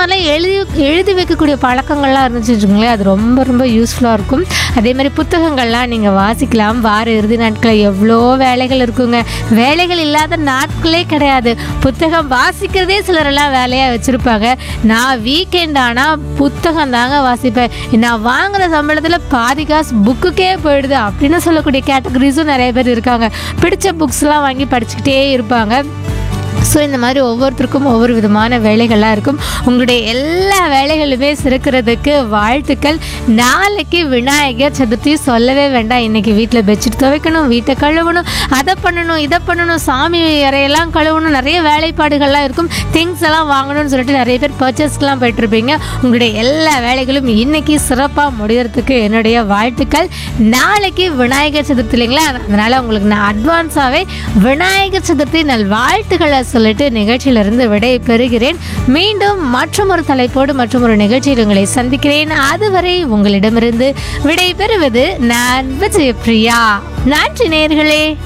மாதிரிலாம் எழுதி எழுதி வைக்கக்கூடிய பழக்கங்கள்லாம் இருந்துச்சு வச்சுக்கோங்களேன் அது ரொம்ப ரொம்ப யூஸ்ஃபுல்லாக இருக்கும் அதே மாதிரி புத்தகங்கள்லாம் நீங்கள் வாசிக்கலாம் வார இறுதி நாட்களில் எவ்வளோ வேலைகள் இருக்குங்க வேலைகள் இல்லாத நாட்களே கிடையாது புத்தகம் வாசிக்கிறதே சிலரெல்லாம் வேலையாக வச்சுருப்பாங்க நான் வீக்கெண்ட் ஆனால் புத்தகம் தாங்க வாசிப்பேன் நான் வாங்குற சம்பளத்தில் பாதி காசு புக்குக்கே போயிடுது அப்படின்னு சொல்லக்கூடிய கேட்டகரிஸும் நிறைய பேர் இருக்காங்க பிடிச்ச புக்ஸ்லாம் வாங்கி படிச்சுக்கிட்டே இருப்பாங்க ஸோ இந்த மாதிரி ஒவ்வொருத்தருக்கும் ஒவ்வொரு விதமான வேலைகள்லாம் இருக்கும் உங்களுடைய எல்லா வேலைகளுமே சிறக்கிறதுக்கு வாழ்த்துக்கள் நாளைக்கு விநாயகர் சதுர்த்தி சொல்லவே வேண்டாம் இன்னைக்கு வீட்டில் பெட்ஷீட் துவைக்கணும் வீட்டை கழுவணும் அதை பண்ணணும் இதை பண்ணணும் சாமி அறையெல்லாம் கழுவணும் நிறைய வேலைப்பாடுகள்லாம் இருக்கும் திங்ஸ் எல்லாம் வாங்கணும்னு சொல்லிட்டு நிறைய பேர் பர்ச்சேஸ்க்கெலாம் போயிட்டுருப்பீங்க உங்களுடைய எல்லா வேலைகளும் இன்னைக்கு சிறப்பாக முடியறதுக்கு என்னுடைய வாழ்த்துக்கள் நாளைக்கு விநாயகர் சதுர்த்தி இல்லைங்களா அதனால் உங்களுக்கு நான் அட்வான்ஸாகவே விநாயகர் சதுர்த்தி நல் வாழ்த்துக்களை சொல்லிட்டு நிகழ்ச்சியிலிருந்து விடை பெறுகிறேன் மீண்டும் மற்றும் ஒரு தலைப்போடு மற்றும் ஒரு நிகழ்ச்சியில் உங்களை சந்திக்கிறேன் அதுவரை உங்களிடமிருந்து விடை பெறுவது நான் விஜயபிரியா நன்றி நேயர்களே